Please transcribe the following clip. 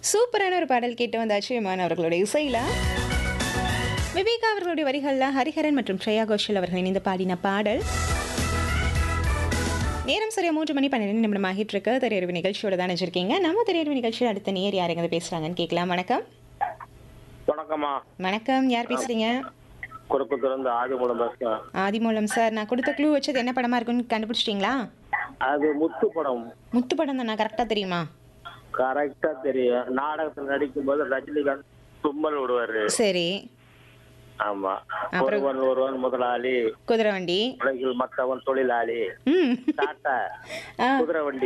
சூப்பரான ஒரு பாடல் கேட்டு வந்தாச்சு இமான் அவர்களுடைய இசையில விவேகா அவர்களுடைய வரிகளில் ஹரிஹரன் மற்றும் ஸ்ரேயா கோஷல் அவர்கள் இணைந்து பாடின பாடல் நேரம் சரியா மூன்று மணி பன்னிரெண்டு நிமிடம் ஆகிட்டு இருக்கு திரையறிவு நிகழ்ச்சியோட தான் நினைச்சிருக்கீங்க நம்ம திரையறிவு நிகழ்ச்சியில் அடுத்த நேர் யாருங்க பேசுறாங்கன்னு கேட்கலாம் வணக்கம் வணக்கம்மா வணக்கம் யார் பேசுறீங்க குறுக்கு திறந்து ஆதி மூலம் பேசுறேன் ஆதிமூலம் சார் நான் கொடுத்த க்ளூ வச்சது என்ன படமா இருக்குன்னு கண்டுபிடிச்சிட்டிங்களா அது முத்து படம் முத்து படம் தான் நான் கரெக்டாக தெரியுமா கரெக்டா தெரியும் நாடகத்தில் நடிக்கும் போது ரஜினிகாந்த் தும்மல் விடுவாரு சரி ஆமா அப்புறம்? ஒருவன் ஒருவன் முதலாளி குதிரை வண்டி உலகில் மற்றவன் தொழிலாளி ம் டாட்டா ஆ குதிரை வண்டி